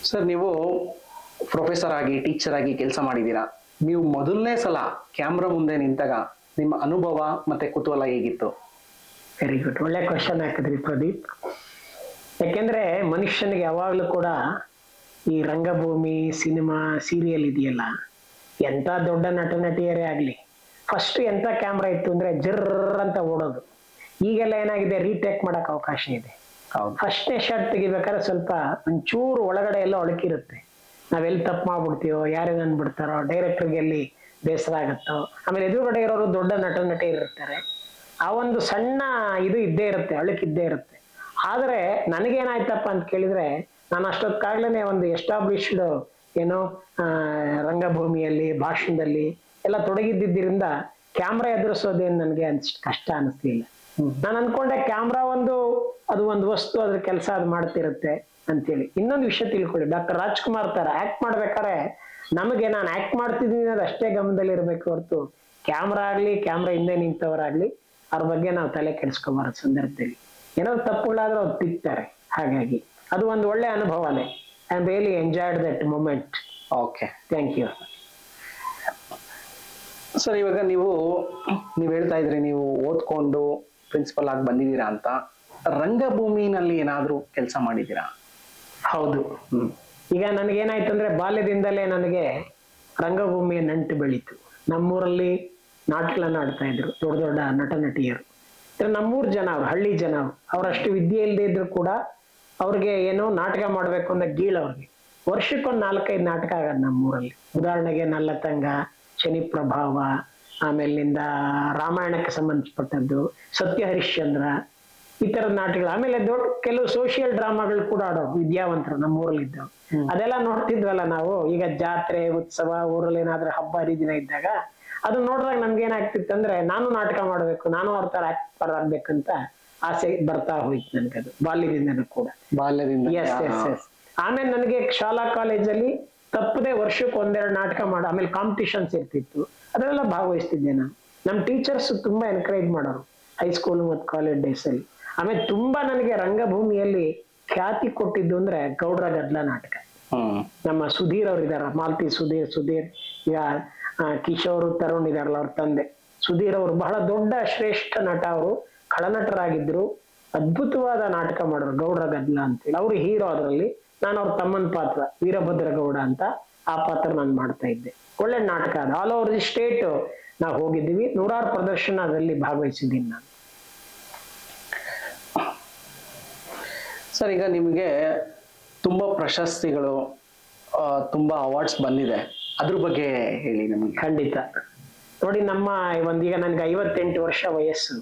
Sir ನೀವು professor ಆಗಿ teacher ಆಗಿ ಕೆಲಸ ಮಾಡಿದ್ದೀರಾ ನೀವು ಮೊದಲನೇ ಸಲ ಕ್ಯಾಮ್ರಾ ಮುಂದೆ ನಿಂತಾಗ ನಿಮ್ಮ ಅನುಭವ ಮತ್ತೆ ಕುತೂಹಲ ಹೇಗಿತ್ತು ವೆರಿ ಗುಡ್ ಒಳ್ಳೆ ಕ್ವಶನ್ ಹಾಕಿದ್ರಿ ಪ್ರದೀಪ್ ಯಾಕೆಂದ್ರೆ ಮನುಷ್ಯನಿಗೆ ಯಾವಾಗಲೂ ಕೂಡ ಈ ರಂಗಭೂಮಿ ಸಿನಿಮಾ ಸೀರಿಯಲ್ ಇದೆಯಲ್ಲ ಎಂಥ ದೊಡ್ಡ ನಟ ನಟಿಯರೇ ಆಗಲಿ ಫಸ್ಟ್ ಎಂಥ ಕ್ಯಾಮ್ರಾ ಇತ್ತು ಅಂದ್ರೆ ಜರ್ರ್ ಅಂತ ಓಡೋದು ಈಗೆಲ್ಲ ಏನಾಗಿದೆ ರೀಟೇಕ್ ಮಾಡಕ್ ಅವಕಾಶ ಇದೆ ಹೌದು ಫಸ್ಟ್ನೇ ಶಾಟ್ ತೆಗಿಬೇಕಾದ್ರೆ ಸ್ವಲ್ಪ ಒಂಚೂರು ಒಳಗಡೆ ಎಲ್ಲ ಒಳಕಿರುತ್ತೆ ನಾವೆಲ್ಲಿ ತಪ್ಪು ಮಾಡ್ಬಿಡ್ತೀವೋ ಯಾರೇನು ಅಂದ್ಬಿಡ್ತಾರೋ ಡೈರೆಕ್ಟರ್ಗೆ ಎಲ್ಲಿ ಬೇಸರ ಆಗುತ್ತೋ ಆಮೇಲೆ ಎದುರುಗಡೆ ಇರೋರು ದೊಡ್ಡ ನಟ ನಟಿ ಇರ್ತಾರೆ ಆ ಒಂದು ಸಣ್ಣ ಇದು ಇದ್ದೇ ಇರುತ್ತೆ ಅಳುಕ್ ಇದ್ದೇ ಇರುತ್ತೆ ಆದರೆ ನನಗೇನಾಯ್ತಪ್ಪ ಅಂತ ಕೇಳಿದ್ರೆ ನಾನು ಅಷ್ಟೊತ್ತಾಗ್ಲೇ ಒಂದು ಎಸ್ಟಾಬ್ಲಿಷ್ಡ್ ಏನೋ ಆ, ರಂಗಭೂಮಿಯಲ್ಲಿ ಭಾಷಣದಲ್ಲಿ ಎಲ್ಲ ತೊಡಗಿದ್ದಿದ್ದರಿಂದ ಕ್ಯಾಮ್ರಾ ಎದುರಿಸೋದೇನು ನನಗೆ ಅನ್ಸ್ಟ್ ಕಷ್ಟ ಅನಿಸ್ಲಿಲ್ಲ ನಾನು ಅನ್ಕೊಂಡೆ ಕ್ಯಾಮ್ರಾ ಒಂದು ಅದು ಒಂದು ವಸ್ತು ಅದ್ರ ಕೆಲಸ ಅದು ಮಾಡ್ತಿರುತ್ತೆ ಅಂತೇಳಿ ಇನ್ನೊಂದು ವಿಷಯ ತಿಳ್ಕೊಳ್ಳಿ ಡಾಕ್ಟರ್ ರಾಜ್ಕುಮಾರ್ ತರ ಆಕ್ಟ್ ಮಾಡ್ಬೇಕಾದ್ರೆ ನಮಗೆ ನಾನು ಆಕ್ಟ್ ಮಾಡ್ತಿದ್ದೀನಿ ಅನ್ನೋದು ಅಷ್ಟೇ ಗಮನದಲ್ಲಿ ಇರಬೇಕು ಹೊರತು ಕ್ಯಾಮ್ರಾ ಆಗ್ಲಿ ಕ್ಯಾಮ್ರಾ ಹಿಂದೆ ನಿಂತವರಾಗ್ಲಿ ಅವ್ರ ಬಗ್ಗೆ ನಾವು ತಲೆ ಕೆಡಿಸ್ಕೊಬಾರದು ಸಂದರ್ಭದಲ್ಲಿ ಏನಾದ್ರು ತಪ್ಪುಗಳಾದ್ರೆ ಅವ್ರು ತಿಕ್ತಾರೆ ಹಾಗಾಗಿ ಅದು ಒಂದು ಒಳ್ಳೆ ಅನುಭವನೇ I am really enjoyed that moment okay thank you sir ಇವಾಗ ನೀವು ನೀವು ಹೇಳ್ತಾ ಇದ್ರಿ ನೀವು ಓದ್ಕೊಂಡು ಪ್ರಿನ್ಸಿಪಲ್ ಆಗಿ ಬಂದಿದ್ದೀರಾ ಅಂತ ರಂಗಭೂಮಿನಲ್ಲಿ ಏನಾದ್ರೂ ಕೆಲಸ ಮಾಡಿದ್ದೀರಾ ಹೌದು ಹ್ಮ್ ಈಗ ನನಗೇನಾಯ್ತು ಅಂದ್ರೆ ಬಾಲ್ಯದಿಂದಲೇ ನನಗೆ ರಂಗಭೂಮಿಯ ನಂಟು ಬೆಳೀತು ನಮ್ಮೂರಲ್ಲಿ ನಾಟಕಗಳನ್ನ ಆಡ್ತಾ ಇದ್ರು ದೊಡ್ಡ ದೊಡ್ಡ ನಟ ನಟಿಯರು ಅಂದ್ರೆ ನಮ್ಮೂರ್ ಜನ ಅವ್ರು ಹಳ್ಳಿ ಜನ ಅವ್ರು ಅವರಷ್ಟು ವಿದ್ಯೆ ಇಲ್ಲದೆ ಇದ್ರು ಕೂಡ ಅವ್ರಿಗೆ ಏನೋ ನಾಟಕ ಮಾಡ್ಬೇಕು ಅನ್ನೋ ಗೀಳು ಅವ್ರಿಗೆ ವರ್ಷಕ್ಕೊಂದು ನಾಲ್ಕೈದು ನಾಟಕ ಆಗೋದು ನಮ್ಮೂರಲ್ಲಿ ಉದಾಹರಣೆಗೆ ನಲ್ಲತಂಗ ಶನಿ ಪ್ರಭಾವ ಆಮೇಲಿಂದ ರಾಮಾಯಣಕ್ಕೆ ಸಂಬಂಧಪಟ್ಟದ್ದು ಸತ್ಯ ಹರಿಶ್ಚಂದ್ರ ಈ ತರದ ನಾಟಕಗಳು ಆಮೇಲೆ ದೊಡ್ಡ ಕೆಲವು ಸೋಷಿಯಲ್ ಡ್ರಾಮಾಗಳು ಕೂಡ ಆಡೋರು ವಿದ್ಯಾವಂತರು ನಮ್ಮ ಊರಲ್ಲಿ ಇದ್ದವು ಅದೆಲ್ಲ ನೋಡ್ತಿದ್ವಲ್ಲ ನಾವು ಈಗ ಜಾತ್ರೆ ಉತ್ಸವ ಊರಲ್ಲಿ ಏನಾದ್ರೂ ಹಬ್ಬ ಹರಿದಿನ ಇದ್ದಾಗ ಅದು ನೋಡಿದಾಗ ನಮ್ಗೆ ಏನಾಗ್ತಿತ್ತು ಅಂದ್ರೆ ನಾನು ನಾಟಕ ಮಾಡ್ಬೇಕು ನಾನು ಅವ್ರ ತರ ಆಕ್ಟರ್ ಆಗ್ಬೇಕಂತ ಆಸೆ ಬರ್ತಾ ಹೋಯ್ತು ನನ್ಗದು ಬಾಲ್ಯದಿಂದನೂ ಕೂಡ ಬಾಲ್ಯದಿಂದ ಎಸ್ ಎಸ್ ಎಸ್ ಆಮೇಲೆ ನನಗೆ ಶಾಲಾ ಕಾಲೇಜಲ್ಲಿ ತಪ್ಪದೆ ವರ್ಷಕ್ಕೆ ಒಂದೆರಡು ನಾಟಕ ಮಾಡಿ ಆಮೇಲೆ ಕಾಂಪಿಟಿಷನ್ಸ್ ಇರ್ತಿತ್ತು ಅದರೆಲ್ಲ ಭಾಗವಹಿಸ್ತಿದ್ದೆ ನಾನು ನಮ್ಮ ಟೀಚರ್ಸ್ ತುಂಬಾ ಎನ್ಕರೇಜ್ ಮಾಡೋರು ಹೈಸ್ಕೂಲ್ ಮತ್ತು ಕಾಲೇಜ್ ಡೇಸ್ ಅಲ್ಲಿ ಆಮೇಲೆ ತುಂಬಾ ನನಗೆ ರಂಗಭೂಮಿಯಲ್ಲಿ ಖ್ಯಾತಿ ಕೊಟ್ಟಿದ್ದು ಅಂದ್ರೆ ಗೌಡ್ರ ಗದ್ಲ ನಾಟಕ ಹ್ಮ್ ನಮ್ಮ ಸುಧೀರ್ ಅವ್ರು ಇದಾರ ಮಾಲ್ತಿ ಸುಧೀರ್ ಸುಧೀರ್ ಈಗ ಆ, ಕಿಶೋರ್ ತರುಣ್ ಇದಾರಲ್ಲ ಅವ್ರ ತಂದೆ ಸುಧೀರ್ ಅವರು ಬಹಳ ದೊಡ್ಡ ಶ್ರೇಷ್ಠ ನಟ ಅವರು ಖಳನಟರಾಗಿದ್ರು ಅದ್ಭುತವಾದ ನಾಟಕ ಮಾಡಿದ್ರು ಗೌಡ್ರ ಗದ್ಲ ಅಂತೇಳಿ ಅವ್ರು ಹೀರೋ ಅದರಲ್ಲಿ ನಾನು ಅವ್ರ ತಮ್ಮನ ಪಾತ್ರ ವೀರಭದ್ರ ಗೌಡ ಅಂತ ಆ ಪಾತ್ರ ನಾನು ಮಾಡ್ತಾ ಇದ್ದೆ ಒಳ್ಳೆ ನಾಟಕ ಅದು ಆಲ್ ಓವರ್ ದಿ ಸ್ಟೇಟ್ ನಾವು ಹೋಗಿದ್ದೀವಿ ನೂರಾರು ಪ್ರದರ್ಶನದಲ್ಲಿ ಭಾಗವಹಿಸಿದ್ದೀನಿ ನಾನು ಸರ್ ಈಗ ನಿಮಗೆ ತುಂಬಾ ಪ್ರಶಸ್ತಿಗಳು ಆ, ತುಂಬಾ ಅವಾರ್ಡ್ಸ್ ಬಂದಿದೆ ಅದ್ರ ಬಗ್ಗೆ ಹೇಳಿ ನಮಗೆ ಖಂಡಿತ ನೋಡಿ ನಮ್ಮ ಒಂದೀಗ ನನಗೆ ಐವತ್ತೆಂಟು ವರ್ಷ ವಯಸ್ಸು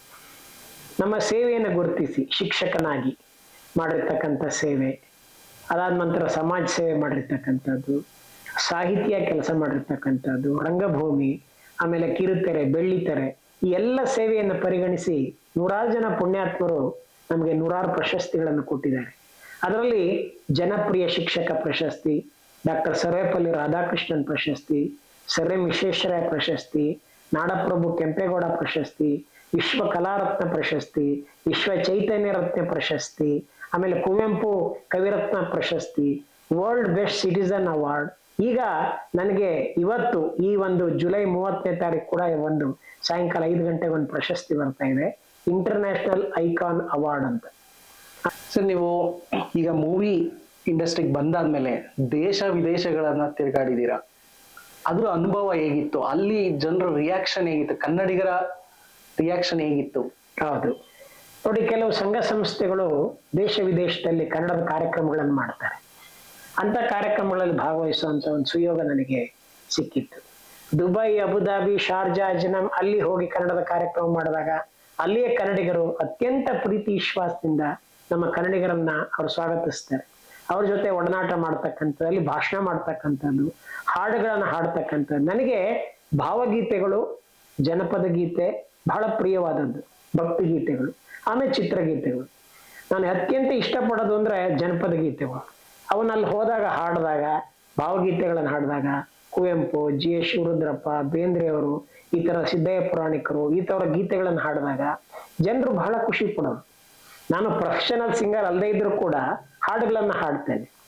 ನಮ್ಮ ಸೇವೆಯನ್ನು ಗುರುತಿಸಿ ಶಿಕ್ಷಕನಾಗಿ ಮಾಡಿರ್ತಕ್ಕಂಥ ಸೇವೆ ಅದಾದ ನಂತರ ಸಮಾಜ ಸೇವೆ ಮಾಡಿರ್ತಕ್ಕಂಥದ್ದು ಸಾಹಿತ್ಯ ಕೆಲಸ ಮಾಡಿರ್ತಕ್ಕಂಥದ್ದು ರಂಗಭೂಮಿ ಆಮೇಲೆ ಕಿರುತೆರೆ ಬೆಳ್ಳಿತೆರೆ ಈ ಎಲ್ಲ ಸೇವೆಯನ್ನು ಪರಿಗಣಿಸಿ ನೂರಾರು ಜನ ಪುಣ್ಯಾತ್ಮರು ನಮಗೆ ನೂರಾರು ಪ್ರಶಸ್ತಿಗಳನ್ನು ಕೊಟ್ಟಿದ್ದಾರೆ ಅದರಲ್ಲಿ ಜನಪ್ರಿಯ ಶಿಕ್ಷಕ ಪ್ರಶಸ್ತಿ ಡಾಕ್ಟರ್ ಸರ್ವೇಪಲ್ಲಿ ರಾಧಾಕೃಷ್ಣನ್ ಪ್ರಶಸ್ತಿ ಸರ್ ಎಂ ವಿಶ್ವೇಶ್ವರಯ್ಯ ಪ್ರಶಸ್ತಿ ನಾಡಪ್ರಭು ಕೆಂಪೇಗೌಡ ಪ್ರಶಸ್ತಿ ವಿಶ್ವ ಕಲಾರತ್ನ ಪ್ರಶಸ್ತಿ ವಿಶ್ವ ಚೈತನ್ಯ ರತ್ನ ಪ್ರಶಸ್ತಿ ಆಮೇಲೆ ಕುವೆಂಪು ಕವಿರತ್ನ ಪ್ರಶಸ್ತಿ ವರ್ಲ್ಡ್ ಬೆಸ್ಟ್ ಸಿಟಿಸನ್ ಅವಾರ್ಡ್ ಈಗ ನನಗೆ ಇವತ್ತು ಈ ಒಂದು ಜುಲೈ ಮೂವತ್ತನೇ ತಾರೀಕು ಕೂಡ ಒಂದು ಸಾಯಂಕಾಲ ಐದು ಗಂಟೆಗೆ ಒಂದು ಪ್ರಶಸ್ತಿ ಬರ್ತಾ ಇದೆ ಇಂಟರ್ನ್ಯಾಷನಲ್ ಐಕಾನ್ ಅವಾರ್ಡ್ ಅಂತ ಸರ್ ನೀವು ಈಗ ಮೂವಿ ಇಂಡಸ್ಟ್ರಿಗೆ ಬಂದಾದ್ಮೇಲೆ ದೇಶ ವಿದೇಶಗಳನ್ನ ತಿರುಗಾಡಿದ್ದೀರಾ ಅದ್ರ ಅನುಭವ ಹೇಗಿತ್ತು ಅಲ್ಲಿ ಜನರ ರಿಯಾಕ್ಷನ್ ಹೇಗಿತ್ತು ಕನ್ನಡಿಗರ ರಿಯಾಕ್ಷನ್ ಹೇಗಿತ್ತು ಹೌದು ನೋಡಿ ಕೆಲವು ಸಂಘ ಸಂಸ್ಥೆಗಳು ದೇಶ ವಿದೇಶದಲ್ಲಿ ಕನ್ನಡದ ಕಾರ್ಯಕ್ರಮಗಳನ್ನು ಮಾಡ್ತಾರೆ ಅಂತ ಕಾರ್ಯಕ್ರಮಗಳಲ್ಲಿ ಭಾಗವಹಿಸುವಂತ ಒಂದು ಸುಯೋಗ ನನಗೆ ಸಿಕ್ಕಿತ್ತು ದುಬೈ ಅಬುದಾಬಿ ಶಾರ್ಜಾ ಅಜ್ನಮ್ ಅಲ್ಲಿ ಹೋಗಿ ಕನ್ನಡದ ಕಾರ್ಯಕ್ರಮ ಮಾಡಿದಾಗ ಅಲ್ಲಿಯ ಕನ್ನಡಿಗರು ಅತ್ಯಂತ ಪ್ರೀತಿ ವಿಶ್ವಾಸದಿಂದ ನಮ್ಮ ಕನ್ನಡಿಗರನ್ನ ಅವರು ಸ್ವಾಗತಿಸ್ತಾರೆ ಅವ್ರ ಜೊತೆ ಒಡನಾಟ ಮಾಡ್ತಕ್ಕಂಥದ್ದು ಅಲ್ಲಿ ಭಾಷಣ ಮಾಡ್ತಕ್ಕಂಥದ್ದು ಹಾಡುಗಳನ್ನ ಹಾಡ್ತಕ್ಕಂಥದ್ದು ನನಗೆ ಭಾವಗೀತೆಗಳು ಜನಪದ ಗೀತೆ ಬಹಳ ಪ್ರಿಯವಾದದ್ದು ಭಕ್ತಿ ಗೀತೆಗಳು ಆಮೇಲೆ ಚಿತ್ರಗೀತೆಗಳು ನಾನು ಅತ್ಯಂತ ಇಷ್ಟಪಡೋದು ಅಂದ್ರೆ ಜನಪದ ಗೀತೆಗಳು ಅವನಲ್ಲಿ ಹೋದಾಗ ಹಾಡಿದಾಗ ಭಾವಗೀತೆಗಳನ್ನು ಹಾಡಿದಾಗ ಕುವೆಂಪು ಜಿ ಎಸ್ ಶಿವರುದ್ರಪ್ಪ ಬೇಂದ್ರೆಯವರು ಈ ತರ ಸಿದ್ದಯ್ಯ ಪುರಾಣಿಕರು ಈ ತರ ಗೀತೆಗಳನ್ನು ಹಾಡಿದಾಗ ಜನರು ಬಹಳ ಖುಷಿ ಪಡೋರು ನಾನು ಪ್ರೊಫೆಷನಲ್ ಸಿಂಗರ್ ಅಲ್ಲದೆ ಇದ್ರೂ ಕೂಡ ಹಾಡುಗಳನ್ನ ಹಾಡ್ತೇನೆ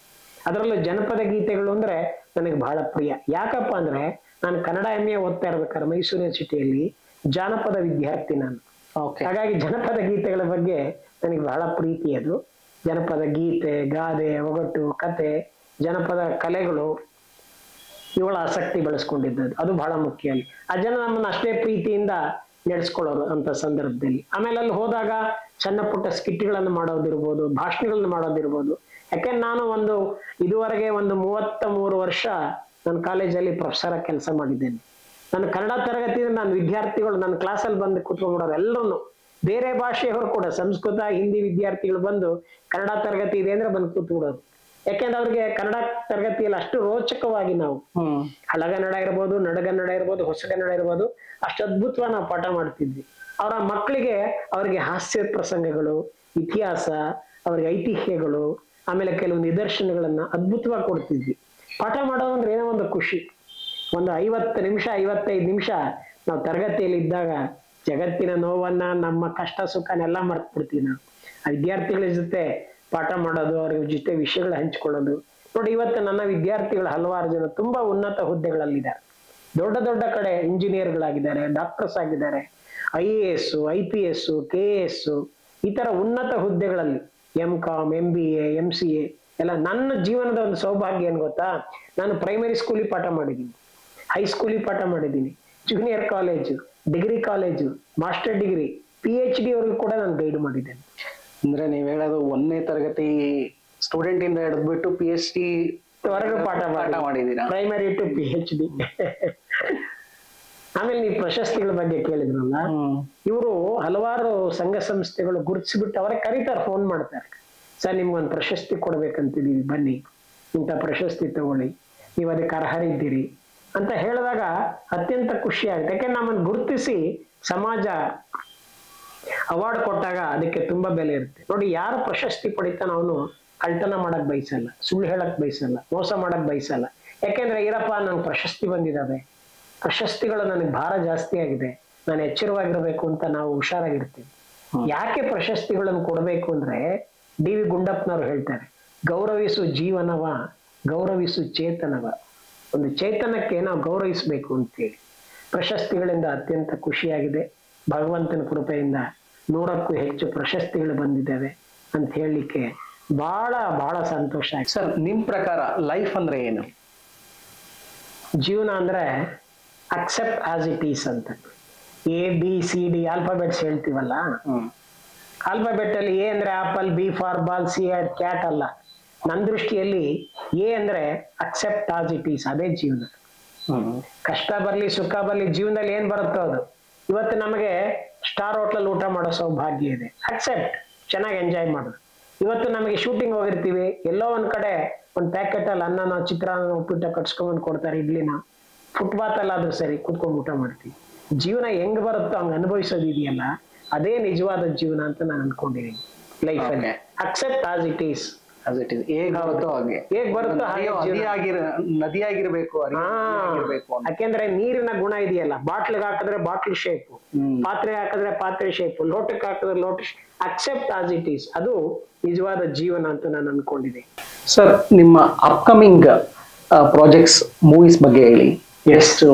ಅದರಲ್ಲೂ ಜನಪದ ಗೀತೆಗಳು ಅಂದ್ರೆ ನನಗೆ ಬಹಳ ಪ್ರಿಯ ಯಾಕಪ್ಪ ಅಂದ್ರೆ ನಾನು ಕನ್ನಡ ಎಂ ಎ ಓದ್ತಾ ಇರ್ಬೇಕಾದ್ರೆ ಮೈಸೂರು ಯೂನಿವರ್ಸಿಟಿಯಲ್ಲಿ ಜಾನಪದ ವಿದ್ಯಾರ್ಥಿ ನಾನು ಓಕೆ ಹಾಗಾಗಿ ಜನಪದ ಗೀತೆಗಳ ಬಗ್ಗೆ ನನಗೆ ಬಹಳ ಪ್ರೀತಿ ಅದು ಜನಪದ ಗೀತೆ ಗಾದೆ ಒಗಟು ಕತೆ ಜನಪದ ಕಲೆಗಳು ಇವಳ ಆಸಕ್ತಿ ಬೆಳೆಸ್ಕೊಂಡಿದ್ದದ್ದು ಅದು ಬಹಳ ಮುಖ್ಯ ಅಲ್ಲಿ ಆ ಜನ ನಮ್ಮನ್ನ ಅಷ್ಟೇ ಪ್ರೀತಿಯಿಂದ ನಡೆಸ್ಕೊಳ್ಳೋರು ಅಂತ ಸಂದರ್ಭದಲ್ಲಿ ಆಮೇಲೆ ಅಲ್ಲಿ ಹೋದಾಗ ಸಣ್ಣ ಪುಟ್ಟ ಸ್ಕಿಟ್ಗಳನ್ನು ಮಾಡೋದಿರ್ಬೋದು ಭಾಷಣಗಳನ್ನ ಮಾಡೋದಿರ್ಬೋದು ಯಾಕೆಂದ್ರೆ ನಾನು ಒಂದು ಇದುವರೆಗೆ ಒಂದು ಮೂವತ್ತ ಮೂರು ವರ್ಷ ನನ್ನ ಕಾಲೇಜಲ್ಲಿ ಪ್ರೊಫೆಸರ್ ಕೆಲಸ ಮಾಡಿದ್ದೇನೆ ನನ್ನ ಕನ್ನಡ ತರಗತಿಯಿಂದ ನನ್ನ ವಿದ್ಯಾರ್ಥಿಗಳು ನನ್ನ ಕ್ಲಾಸಲ್ಲಿ ಬಂದು ಕೂತ್ಕೊಂಡ್ಬಿಡೋರು ಎಲ್ಲರೂ ಬೇರೆ ಭಾಷೆಯವರು ಕೂಡ ಸಂಸ್ಕೃತ ಹಿಂದಿ ವಿದ್ಯಾರ್ಥಿಗಳು ಬಂದು ಕನ್ನಡ ತರಗತಿ ಇದೆ ಅಂದ್ರೆ ಬಂದು ಕೂತ್ಬಿಡೋರು ಯಾಕೆಂದ್ರೆ ಅವ್ರಿಗೆ ಕನ್ನಡ ತರಗತಿಯಲ್ಲಿ ಅಷ್ಟು ರೋಚಕವಾಗಿ ನಾವು ಹ್ಮ್ ಹಳಗನ್ನಡ ಇರ್ಬೋದು ನಡಗನ್ನಡ ಇರ್ಬೋದು ಹೊಸಗನ್ನಡ ಇರ್ಬೋದು ಅಷ್ಟು ಅದ್ಭುತವಾಗಿ ನಾವು ಪಾಠ ಮಾಡ್ತಿದ್ವಿ ಅವರ ಮಕ್ಕಳಿಗೆ ಅವರಿಗೆ ಹಾಸ್ಯ ಪ್ರಸಂಗಗಳು ಇತಿಹಾಸ ಅವರಿಗೆ ಐತಿಹ್ಯಗಳು ಆಮೇಲೆ ಕೆಲವು ನಿದರ್ಶನಗಳನ್ನ ಅದ್ಭುತವಾಗಿ ಕೊಡ್ತಿದ್ವಿ ಪಾಠ ಮಾಡೋದು ಅಂದ್ರೆ ಏನೋ ಒಂದು ಖುಷಿ ಒಂದು ಐವತ್ತು ನಿಮಿಷ ಐವತ್ತೈದು ನಿಮಿಷ ನಾವು ತರಗತಿಯಲ್ಲಿ ಇದ್ದಾಗ ಜಗತ್ತಿನ ನೋವನ್ನ ನಮ್ಮ ಕಷ್ಟ ಸುಖನೆಲ್ಲ ಮರ್ತು ಬಿಡ್ತೀವಿ ನಾವು ಆ ವಿದ್ಯಾರ್ಥಿಗಳ ಜೊತೆ ಪಾಠ ಮಾಡೋದು ಅವ್ರ ಜೊತೆ ವಿಷಯಗಳು ಹಂಚ್ಕೊಳ್ಳೋದು ನೋಡಿ ಇವತ್ತು ನನ್ನ ವಿದ್ಯಾರ್ಥಿಗಳು ಹಲವಾರು ಜನ ತುಂಬಾ ಉನ್ನತ ಹುದ್ದೆಗಳಲ್ಲಿದ್ದಾರೆ ದೊಡ್ಡ ದೊಡ್ಡ ಕಡೆ ಇಂಜಿನಿಯರ್ಗಳಾಗಿದ್ದಾರೆ ಡಾಕ್ಟರ್ಸ್ ಆಗಿದ್ದಾರೆ I A S I P S K S ಈ ತರ ಉನ್ನತ ಹುದ್ದೆಗಳಲ್ಲಿ M com M B A M C A ಎಲ್ಲ ನನ್ನ ಜೀವನದ ಒಂದು ಸೌಭಾಗ್ಯ ಏನ್ ಗೊತ್ತಾ ನಾನು ಪ್ರೈಮರಿ ಸ್ಕೂಲಿಗೆ ಪಾಠ ಮಾಡಿದ್ದೀನಿ ಹೈಸ್ಕೂಲಿಗೆ ಪಾಠ ಮಾಡಿದ್ದೀನಿ junior college degree college master degree P H D ಅವ್ರಿಗೂ ಕೂಡ ನಾನು ಗೈಡ್ ಮಾಡಿದ್ದೇನೆ ಅಂದ್ರೆ ನೀವ್ ಹೇಳೋದು ಒಂದನೇ ತರಗತಿ ಸ್ಟೂಡೆಂಟ್ ಇಂದ ಹಿಡಿದ್ಬಿಟ್ಟು ಪಿ ಎಚ್ ಡಿ ಹೊರಗೆ ಪಾಠ ಪಾಠ ಮಾಡಿದೀರಾ primary to P H D ಆಮೇಲೆ ನೀವು ಪ್ರಶಸ್ತಿಗಳ ಬಗ್ಗೆ ಕೇಳಿದ್ರಲ್ಲ ಹ್ಮ್ ಇವರು ಹಲವಾರು ಸಂಘ ಸಂಸ್ಥೆಗಳು ಗುರುತಿಸ್ಬಿಟ್ಟು ಅವರೇ ಕರೀತಾರೆ ಫೋನ್ ಮಾಡ್ತಾರೆ ಸರ್ ನಿಮ್ಗೊಂದು ಪ್ರಶಸ್ತಿ ಕೊಡ್ಬೇಕಂತಿದೀವಿ ಬನ್ನಿ ಇಂಥ ಪ್ರಶಸ್ತಿ ತಗೊಳ್ಳಿ ನೀವು ಅದಕ್ಕೆ ಅರ್ಹರಿದ್ದೀರಿ ಅಂತ ಹೇಳಿದಾಗ ಅತ್ಯಂತ ಖುಷಿ ಆಗುತ್ತೆ ಯಾಕೆಂದ್ರೆ ನಮ್ಮನ್ನು ಗುರುತಿಸಿ ಸಮಾಜ ಅವಾರ್ಡ್ ಕೊಟ್ಟಾಗ ಅದಕ್ಕೆ ತುಂಬಾ ಬೆಲೆ ಇರುತ್ತೆ ನೋಡಿ ಯಾರು ಪ್ರಶಸ್ತಿ ಪಡಿತಾನ ಅವನು ಕಳ್ತನ ಮಾಡಕ್ ಬಯಸಲ್ಲ ಸುಳ್ಳು ಹೇಳಕ್ ಬಯಸಲ್ಲ ಮೋಸ ಮಾಡಕ್ ಬಯಸಲ್ಲ ಯಾಕೆಂದ್ರೆ ಇರಪ್ಪ ನನ್ಗೆ ಪ್ರಶಸ್ತಿ ಬಂದಿದ್ದಾವೆ ಪ್ರಶಸ್ತಿಗಳು ನನಗೆ ಭಾರ ಜಾಸ್ತಿ ಆಗಿದೆ ನಾನು ಎಚ್ಚರವಾಗಿರ್ಬೇಕು ಅಂತ ನಾವು ಹುಷಾರಾಗಿರ್ತೀವಿ ಯಾಕೆ ಪ್ರಶಸ್ತಿಗಳನ್ನು ಕೊಡಬೇಕು ಅಂದ್ರೆ ಡಿ ವಿ ಗುಂಡಪ್ಪನವ್ರು ಹೇಳ್ತಾರೆ ಗೌರವಿಸು ಜೀವನವ ಗೌರವಿಸು ಚೇತನವ ಒಂದು ಚೇತನಕ್ಕೆ ನಾವು ಗೌರವಿಸಬೇಕು ಅಂತೇಳಿ ಪ್ರಶಸ್ತಿಗಳಿಂದ ಅತ್ಯಂತ ಖುಷಿಯಾಗಿದೆ ಭಗವಂತನ ಕೃಪೆಯಿಂದ ನೂರಕ್ಕೂ ಹೆಚ್ಚು ಪ್ರಶಸ್ತಿಗಳು ಬಂದಿದ್ದಾವೆ ಅಂತ ಹೇಳಲಿಕ್ಕೆ ಬಹಳ ಬಹಳ ಸಂತೋಷ ಆಯ್ತು ಸರ್ ನಿಮ್ ಪ್ರಕಾರ ಲೈಫ್ ಅಂದ್ರೆ ಏನು ಜೀವನ ಅಂದ್ರೆ ಅಕ್ಸೆಪ್ಟ್ ಆಸ್ ಇಟ್ ಈಸ್ ಅಂತ A B C D alphabets ಹೇಳ್ತೀವಲ್ಲ ಹ್ಮ್ ಆಲ್ಫಾಬೆಟ್ ಅಲ್ಲಿ ಎ ಅಂದ್ರೆ apple B for ball C or cat ಅಲ್ಲ ನನ್ನ ದೃಷ್ಟಿಯಲ್ಲಿ ಎ ಅಂದ್ರೆ ಅಕ್ಸೆಪ್ಟ್ ಆಸ್ ಇಟ್ ಈಸ್ ಅದೇ ಜೀವನ ಹ್ಮ್ ಕಷ್ಟ ಬರ್ಲಿ ಸುಖ ಬರ್ಲಿ ಜೀವನದಲ್ಲಿ ಏನ್ ಬರುತ್ತೋ ಅದು ಇವತ್ತು ನಮಗೆ ಸ್ಟಾರ್ ಹೋಟ್ಲಲ್ಲಿ ಊಟ ಮಾಡೋ ಸೌಭಾಗ್ಯ ಇದೆ ಅಕ್ಸೆಪ್ಟ್ ಚೆನ್ನಾಗಿ ಎಂಜಾಯ್ ಮಾಡೋದು ಇವತ್ತು ನಮಗೆ ಶೂಟಿಂಗ್ ಹೋಗಿರ್ತೀವಿ ಎಲ್ಲೋ ಒಂದ್ ಕಡೆ ಒಂದು ಪ್ಯಾಕೆಟ್ ಅಲ್ಲಿ ಅನ್ನನ ಚಿತ್ರಾನ್ನ ಉಪ್ಪಿಟ್ಟ ಕಟ್ಸ್ಕೊಂಡ್ಬಂದು ಕೊಡ್ತಾರೆ ಇಡ್ಲಿನ ಫುಟ್ಪಾತ್ ಅಲ್ಲಾದ್ರೂ ಸರಿ ಕುತ್ಕೊಂಡು ಊಟ ಮಾಡ್ತೀವಿ ಜೀವನ ಹೆಂಗ್ ಬರುತ್ತೋ ಹಂಗ್ ಅನುಭವಿಸೋದು ಇದೆಯಲ್ಲ ಅದೇ ನಿಜವಾದ ಜೀವನ ಅಂತ ನಾನು ಅನ್ಕೊಂಡಿದ್ದೀನಿ ಲೈಫಲ್ಲಿ Okay. Accept as it is as it is ಹೇಗ್ ಬರುತ್ತೋ ಹಾಗೆ ಹೇಗ್ ಬರುತ್ತೋ ಹಾಗೆ ನದಿಯು ಜೀವನ. ನದಿಯಾಗಿರ ನದಿಯಾಗಿರ್ಬೇಕು ಹಾ ಹರಿಯಾಗಿರ್ಬೇಕು ಅಂತ ಯಾಕೆಂದ್ರೆ ನೀರಿನ ಗುಣ ಇದೆಯಲ್ಲ ಬಾಟ್ಲಿಗೆ ಹಾಕಿದ್ರೆ ಬಾಟ್ಲ್ ಶೇಪ್ ಹ್ಮ್. ಪಾತ್ರೆ ಹಾಕಿದ್ರೆ ಪಾತ್ರೆ ಶೇಪ್ ಲೋಟಕ್ಕೆ ಹಾಕಿದ್ರೆ ಲೋಟ ಅಕ್ಸೆಪ್ಟ್ ಆಸ್ ಇಟ್ ಈಸ್ ಅದು ನಿಜವಾದ ಜೀವನ ಅಂತ ನಾನು ಅನ್ಕೊಂಡಿದ್ದೆ ಸರ್ ನಿಮ್ಮ ಅಪ್ಕಮಿಂಗ್ ಪ್ರಾಜೆಕ್ಟ್ಸ್ ಮೂವೀಸ್ ಬಗ್ಗೆ ಹೇಳಿ ಎಷ್ಟು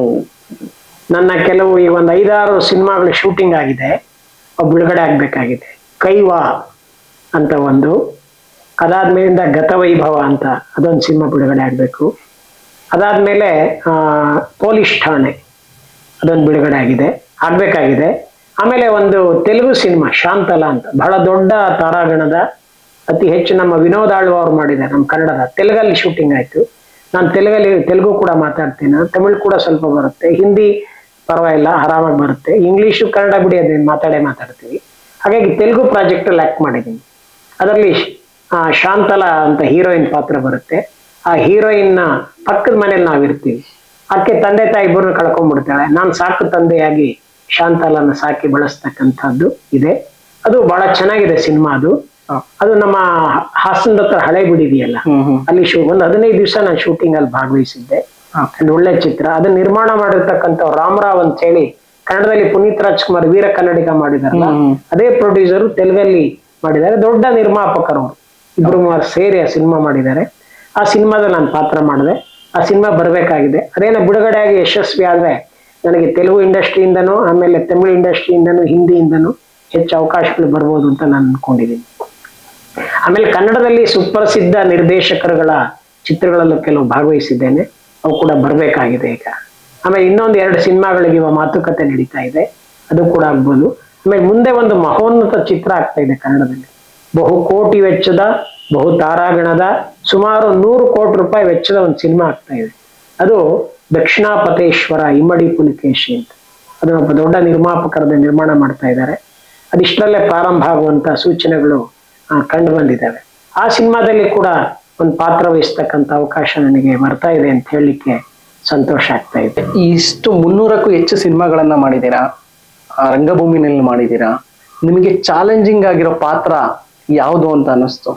ನನ್ನ ಕೆಲವು ಈ ಒಂದು ಐದಾರು ಸಿನಿಮಾಗಳು ಶೂಟಿಂಗ್ ಆಗಿದೆ ಅವು ಬಿಡುಗಡೆ ಆಗ್ಬೇಕಾಗಿದೆ ಕೈವಾ ಅಂತ ಒಂದು ಅದಾದ್ಮೇಲಿಂದ ಗತವೈಭವ ಅಂತ ಅದೊಂದು ಸಿನಿಮಾ ಬಿಡುಗಡೆ ಆಗಬೇಕು ಅದಾದ್ಮೇಲೆ ಆ, ಪೊಲೀಸ್ ಠಾಣೆ ಅದೊಂದು ಬಿಡುಗಡೆ ಆಗಿದೆ ಆಗ್ಬೇಕಾಗಿದೆ ಆಮೇಲೆ ಒಂದು ತೆಲುಗು ಸಿನಿಮಾ ಶಾಂತಲ ಅಂತ ಬಹಳ ದೊಡ್ಡ ತಾರಾಗಣದ ಅತಿ ಹೆಚ್ಚು ನಮ್ಮ ವಿನೋದ್ ಆಳ್ವ ಅವ್ರು ಮಾಡಿದ್ದಾರೆ ನಮ್ಮ ಕನ್ನಡದ ತೆಲುಗಲ್ಲಿ ಶೂಟಿಂಗ್ ಆಯ್ತು ನಾನು ತೆಲುಗಲ್ಲಿ ತೆಲುಗು ಕೂಡ ಮಾತಾಡ್ತೀನಿ ತಮಿಳ್ ಕೂಡ ಸ್ವಲ್ಪ ಬರುತ್ತೆ ಹಿಂದಿ ಪರವಾಗಿಲ್ಲ ಆರಾಮಾಗಿ ಬರುತ್ತೆ ಇಂಗ್ಲೀಷು ಕನ್ನಡ ಬಿಡಿ ಅದನ್ನ ಮಾತಾಡೇ ಮಾತಾಡ್ತೀವಿ ಹಾಗಾಗಿ ತೆಲುಗು ಪ್ರಾಜೆಕ್ಟ್ ಅಲ್ಲಿ ಆಕ್ಟ್ ಮಾಡಿದ್ದೀನಿ ಅದರಲ್ಲಿ ಆ, ಶಾಂತಲ ಅಂತ ಹೀರೋಯಿನ್ ಪಾತ್ರ ಬರುತ್ತೆ ಆ ಹೀರೋಯಿನ್ ಪಕ್ಕದ ಮನೇಲಿ ನಾವಿರ್ತೀವಿ ಆಕೆ ತಂದೆ ತಾಯಿ ಇಬ್ಬರನ್ನ ಕಳ್ಕೊಂಡ್ಬಿಡ್ತಾಳೆ ನಾನು ಸಾಕು ತಂದೆಯಾಗಿ ಶಾಂತಲನ ಸಾಕಿ ಬೆಳೆಸ್ತಕ್ಕಂಥದ್ದು ಇದೆ ಅದು ಬಹಳ ಚೆನ್ನಾಗಿದೆ ಸಿನಿಮಾ ಅದು ಅದು ನಮ್ಮ ಹಾಸನದ ಹತ್ರ ಹಳೆ ಗುಡಿ ಇದೆಯಲ್ಲ ಹ್ಮ್ ಹ್ಮ್ ಅಲ್ಲಿ ಶೂ ಒಂದು ಹದಿನೈದು ದಿವಸ ನಾನು ಶೂಟಿಂಗ್ ಅಲ್ಲಿ ಭಾಗವಹಿಸಿದ್ದೆ ಒಂದು ಒಳ್ಳೆ ಚಿತ್ರ ಅದನ್ನ ನಿರ್ಮಾಣ ಮಾಡಿರ್ತಕ್ಕಂಥ ರಾಮರಾವ್ ಅಂತ ಹೇಳಿ ಕನ್ನಡದಲ್ಲಿ ಪುನೀತ್ ರಾಜ್ಕುಮಾರ್ ವೀರ ಕನ್ನಡಿಗ ಮಾಡಿದಾರಲ್ಲ ಹ್ಮ್. ಅದೇ ಪ್ರೊಡ್ಯೂಸರ್ ತೆಲುಗಲ್ಲಿ ಮಾಡಿದ್ದಾರೆ ದೊಡ್ಡ ನಿರ್ಮಾಪಕರು ಅವರು ಇಬ್ರು ಮೂವರು ಸೇರಿ ಆ ಸಿನಿಮಾ ಮಾಡಿದ್ದಾರೆ ಆ ಸಿನಿಮಾದಲ್ಲಿ ನಾನು ಪಾತ್ರ ಮಾಡಿದೆ ಆ ಸಿನಿಮಾ ಬರಬೇಕಾಗಿದೆ ಅದೇನೋ ಬಿಡುಗಡೆಯಾಗಿ ಯಶಸ್ವಿ ಆದ್ರೆ ನನಗೆ ತೆಲುಗು ಇಂಡಸ್ಟ್ರಿಯಿಂದನೂ ಆಮೇಲೆ ತಮಿಳು ಇಂಡಸ್ಟ್ರಿಯಿಂದನೂ ಹಿಂದಿಯಿಂದನೂ ಹೆಚ್ಚು ಅವಕಾಶಗಳು ಬರ್ಬೋದು ಅಂತ ನಾನು ಅನ್ಕೊಂಡಿದ್ದೀನಿ ಆಮೇಲೆ ಕನ್ನಡದಲ್ಲಿ ಸುಪ್ರಸಿದ್ಧ ನಿರ್ದೇಶಕರುಗಳ ಚಿತ್ರಗಳಲ್ಲೂ ಕೆಲವು ಭಾಗವಹಿಸಿದ್ದೇನೆ ಅವು ಕೂಡ ಬರಬೇಕಾಗಿದೆ ಈಗ ಆಮೇಲೆ ಇನ್ನೊಂದು ಎರಡು ಸಿನಿಮಾಗಳಿಗೆ ಇವಾಗ ಮಾತುಕತೆ ನಡೀತಾ ಇದೆ ಅದು ಕೂಡ ಆಗ್ಬೋದು ಆಮೇಲೆ ಮುಂದೆ ಒಂದು ಮಹೋನ್ನತ ಚಿತ್ರ ಆಗ್ತಾ ಇದೆ ಕನ್ನಡದಲ್ಲಿ ಬಹು ಕೋಟಿ ವೆಚ್ಚದ ಬಹು ತಾರಾಗಣದ ಸುಮಾರು ನೂರು ಕೋಟಿ ರೂಪಾಯಿ ವೆಚ್ಚದ ಒಂದು ಸಿನಿಮಾ ಆಗ್ತಾ ಇದೆ ಅದು ದಕ್ಷಿಣಾಪತೇಶ್ವರ ಇಮ್ಮಡಿ ಪುಲಿಕೇಶಿ ಅಂತ ಅದನ್ನ ಒಬ್ಬ ದೊಡ್ಡ ನಿರ್ಮಾಪಕರದ ನಿರ್ಮಾಣ ಮಾಡ್ತಾ ಇದ್ದಾರೆ ಅದಿಷ್ಟರಲ್ಲೇ ಪ್ರಾರಂಭ ಆಗುವಂತ ಸೂಚನೆಗಳು ಆ, ಕಂಡು ಬಂದಿದ್ದಾವೆ ಆ ಸಿನಿಮಾದಲ್ಲಿ ಕೂಡ ಒಂದು ಪಾತ್ರ ವಹಿಸ್ತಕ್ಕಂಥ ಅವಕಾಶ ನನಗೆ ಬರ್ತಾ ಇದೆ ಅಂತ ಹೇಳಲಿಕ್ಕೆ ಸಂತೋಷ ಆಗ್ತಾ ಇದೆ ಇಷ್ಟು ಮುನ್ನೂರಕ್ಕೂ ಹೆಚ್ಚು ಸಿನಿಮಾಗಳನ್ನ ಮಾಡಿದ್ದೀರಾ ಆ ರಂಗಭೂಮಿನಲ್ಲಿ ಮಾಡಿದ್ದೀರಾ ನಿಮಗೆ ಚಾಲೆಂಜಿಂಗ್ ಆಗಿರೋ ಪಾತ್ರ ಯಾವುದು ಅಂತ ಅನ್ನಿಸ್ತು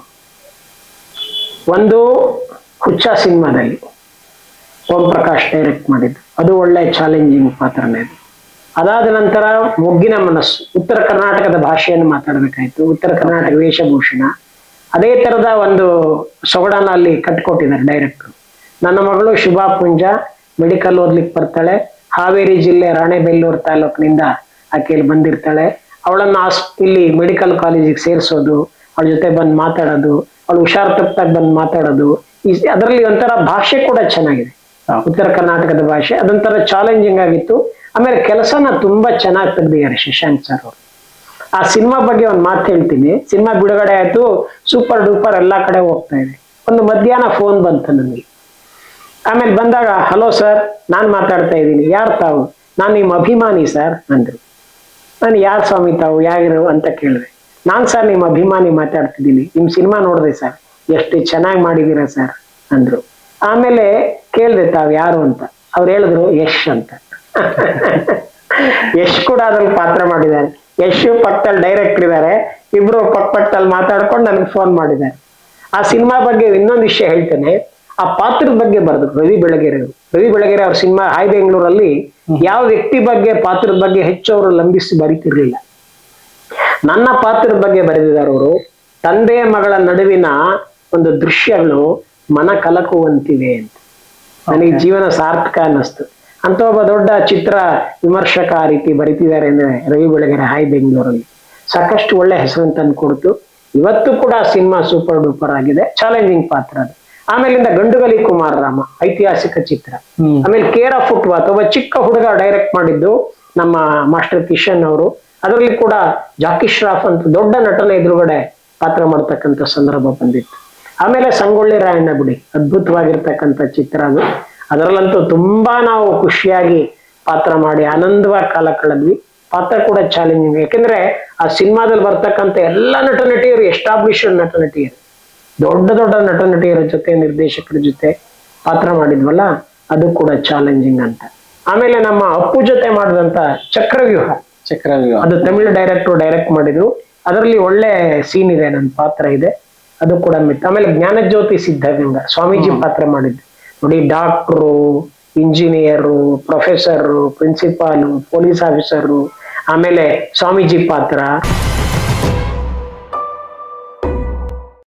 ಒಂದು ಹುಚ್ಚ ಸಿನಿಮಾದಲ್ಲಿ ಓಂ ಪ್ರಕಾಶ್ ಡೈರೆಕ್ಟ್ ಮಾಡಿದ್ದು ಅದು ಒಳ್ಳೆ ಚಾಲೆಂಜಿಂಗ್ ಪಾತ್ರನೇ ಅದು ಅದಾದ ನಂತರ ಮೊಗ್ಗಿನ ಮನಸ್ಸು ಉತ್ತರ ಕರ್ನಾಟಕದ ಭಾಷೆಯನ್ನು ಮಾತಾಡಬೇಕಾಯ್ತು ಉತ್ತರ ಕರ್ನಾಟಕ ವೇಷಭೂಷಣ ಅದೇ ತರದ ಒಂದು ಸೊಗಡನ್ನ ಅಲ್ಲಿ ಕಟ್ಕೊಟ್ಟಿದ್ದಾರೆ ಡೈರೆಕ್ಟ್ರು ನನ್ನ ಮಗಳು ಶುಭಾ ಪುಂಜ ಮೆಡಿಕಲ್ ಓದ್ಲಿಕ್ಕೆ ಬರ್ತಾಳೆ ಹಾವೇರಿ ಜಿಲ್ಲೆ ರಾಣೆಬೆನ್ನೂರು ತಾಲೂಕಿನಿಂದ ಆಕೆಯಲ್ಲಿ ಬಂದಿರ್ತಾಳೆ ಅವಳನ್ನ ಆಸ್ ಇಲ್ಲಿ ಮೆಡಿಕಲ್ ಕಾಲೇಜಿಗೆ ಸೇರಿಸೋದು ಅವಳ ಜೊತೆ ಬಂದು ಮಾತಾಡೋದು ಅವಳು ಹುಷಾರ್ ತಪ್ಪಾಗ ಬಂದು ಮಾತಾಡೋದು ಈ ಅದರಲ್ಲಿ ಒಂಥರ ಭಾಷೆ ಕೂಡ ಚೆನ್ನಾಗಿದೆ ಹೌದು. ಉತ್ತರ ಕರ್ನಾಟಕದ ಭಾಷೆ ಅದೊಂಥರ ಚಾಲೆಂಜಿಂಗ್ ಆಗಿತ್ತು ಆಮೇಲೆ ಕೆಲಸನ ತುಂಬಾ ಚೆನ್ನಾಗಿ ತೆಗ್ದಿದ್ದಾರೆ ಶಶಾಂಕ್ ಸರ್ ಅವರು ಆ ಸಿನಿಮಾ ಬಗ್ಗೆ ಒಂದು ಮಾತು ಹೇಳ್ತೀನಿ ಸಿನಿಮಾ ಬಿಡುಗಡೆ ಆಯ್ತು ಸೂಪರ್ ಡೂಪರ್ ಎಲ್ಲಾ ಕಡೆ ಹೋಗ್ತಾ ಇದೆ ಒಂದು ಮಧ್ಯಾಹ್ನ ಫೋನ್ ಬಂತು ನನಗೆ ಆಮೇಲೆ ಬಂದಾಗ ಹಲೋ ಸರ್ ನಾನು ಮಾತಾಡ್ತಾ ಇದ್ದೀನಿ ಯಾರು ತಾವು ನಾನು ನಿಮ್ಮ ಅಭಿಮಾನಿ ಸರ್ ಅಂದ್ರು ನಾನು ಯಾರು ಸ್ವಾಮಿ ತಾವು ಯಾರು ಅಂತ ಕೇಳಿದೆ ನಾನ್ ಸರ್ ನಿಮ್ಮ ಅಭಿಮಾನಿ ಮಾತಾಡ್ತಿದ್ದೀನಿ ನಿಮ್ ಸಿನಿಮಾ ನೋಡಿದೆ ಸರ್ ಎಷ್ಟು ಚೆನ್ನಾಗಿ ಮಾಡಿದೀರ ಸರ್ ಅಂದ್ರು ಆಮೇಲೆ ಕೇಳಿದೆ ತಾವು ಯಾರು ಅಂತ ಅವ್ರು ಹೇಳಿದ್ರು ಯಶ್ ಅಂತ ಯಶ್ ಕೂಡ ಅದ್ರಲ್ಲಿ ಪಾತ್ರ ಮಾಡಿದ್ದಾರೆ ಯಶ್ ಪಕ್ಕದಲ್ಲಿ ಡೈರೆಕ್ಟರ್ ಇದ್ದಾರೆ ಇಬ್ರು ಪಕ್ಕ ಪಕ್ಕದಲ್ಲಿ ಮಾತಾಡ್ಕೊಂಡು ನನಗೆ ಫೋನ್ ಮಾಡಿದ್ದಾರೆ ಆ ಸಿನಿಮಾ ಬಗ್ಗೆ ಇನ್ನೊಂದು ವಿಷಯ ಹೇಳ್ತೇನೆ ಆ ಪಾತ್ರದ ಬಗ್ಗೆ ಬರೆದ್ರು ರವಿ ಬೆಳಗೆರೆ ಅವರು ರವಿ ಬೆಳಗೆರೆ ಅವ್ರ ಸಿನಿಮಾ ಹಾಯ್ ಬೆಂಗಳೂರಲ್ಲಿ ಯಾವ ವ್ಯಕ್ತಿ ಬಗ್ಗೆ ಪಾತ್ರದ ಬಗ್ಗೆ ಹೆಚ್ಚು ಅವರು ಲಂಬಿಸಿ ಬರೀತಿರ್ಲಿಲ್ಲ ನನ್ನ ಪಾತ್ರದ ಬಗ್ಗೆ ಬರೆದಿದ್ದಾರೆ ಅವರು ತಂದೆ ಮಗಳ ನಡುವಿನ ಒಂದು ದೃಶ್ಯಗಳು ಮನ ಕಲಕುವಂತಿವೆ ಅಂತ ನನಗೆ ಜೀವನ ಸಾರ್ಥಕ ಅನ್ನಿಸ್ತು ಅಂತ ಒಬ್ಬ ದೊಡ್ಡ ಚಿತ್ರ ವಿಮರ್ಶಕ ಆ ರೀತಿ ಬರಿತಿದ್ದಾರೆ ಅಂದ್ರೆ ರವಿ ಬೆಳಗೆರೆ ಹಾಯ್ ಬೆಂಗಳೂರಲ್ಲಿ ಸಾಕಷ್ಟು ಒಳ್ಳೆ ಹೆಸರನ್ನು ತಂದು ಕೊಡ್ತು ಇವತ್ತು ಕೂಡ ಸಿನಿಮಾ ಸೂಪರ್ ಡೂಪರ್ ಆಗಿದೆ ಚಾಲೆಂಜಿಂಗ್ ಪಾತ್ರ ಅದು ಆಮೇಲಿಂದ ಗಂಡುಗಲಿ ಕುಮಾರ ರಾಮ ಐತಿಹಾಸಿಕ ಚಿತ್ರ ಹ್ಮ್. ಆಮೇಲೆ ಕೇರ್ ಆಫ್ ಫುಟ್ಪಾತ್ ಒಬ್ಬ ಚಿಕ್ಕ ಹುಡುಗ ಡೈರೆಕ್ಟ್ ಮಾಡಿದ್ದು ನಮ್ಮ ಮಾಸ್ಟರ್ ಕಿಶನ್ ಅವರು ಅದರಲ್ಲಿ ಕೂಡ ಜಾಕಿ ಶ್ರಾಫ್ ಅಂತ ದೊಡ್ಡ ನಟನ ಎದುರುಗಡೆ ಪಾತ್ರ ಮಾಡ್ತಕ್ಕಂಥ ಸಂದರ್ಭ ಬಂದಿತ್ತು ಆಮೇಲೆ ಸಂಗೊಳ್ಳಿ ರಾಯಣ್ಣ ಬಿಡಿ ಅದ್ಭುತವಾಗಿರ್ತಕ್ಕಂಥ ಚಿತ್ರ ಅದು ಅದರಲ್ಲಂತೂ ತುಂಬಾ ನಾವು ಖುಷಿಯಾಗಿ ಪಾತ್ರ ಮಾಡಿ ಆನಂದವಾಗಿ ಕಾಲ ಕಳೆದ್ವಿ ಪಾತ್ರ ಕೂಡ ಚಾಲೆಂಜಿಂಗ್ ಯಾಕೆಂದ್ರೆ ಆ ಸಿನಿಮಾದಲ್ಲಿ ಬರ್ತಕ್ಕಂಥ ಎಲ್ಲ ನಟ ನಟಿಯರು ಎಸ್ಟಾಬ್ಲಿಷ್ಡ್ ನಟ ನಟಿಯರು ದೊಡ್ಡ ದೊಡ್ಡ ನಟ ನಟಿಯರ ಜೊತೆ ನಿರ್ದೇಶಕರ ಜೊತೆ ಪಾತ್ರ ಮಾಡಿದ್ವಲ್ಲ ಅದು ಕೂಡ ಚಾಲೆಂಜಿಂಗ್ ಅಂತ ಆಮೇಲೆ ನಮ್ಮ ಅಪ್ಪು ಜೊತೆ ಮಾಡಿದಂತ ಚಕ್ರವ್ಯೂಹ ಚಕ್ರವ್ಯೂಹ ಅದು ತಮಿಳು ಡೈರೆಕ್ಟರ್ ಡೈರೆಕ್ಟ್ ಮಾಡಿದ್ರು ಅದರಲ್ಲಿ ಒಳ್ಳೆ ಸೀನ್ ಇದೆ ನನ್ನ ಪಾತ್ರ ಇದೆ ಅದು ಕೂಡ ಮಿತ್ ಆಮೇಲೆ ಜ್ಞಾನಜ್ಯೋತಿ ಸಿದ್ಧಗಂಗಾ ಸ್ವಾಮೀಜಿ ಪಾತ್ರ ಮಾಡಿದ್ದು ನೋಡಿ doctor engineer professor principal police officer ಆಮೇಲೆ ಸ್ವಾಮೀಜಿ ಪಾತ್ರ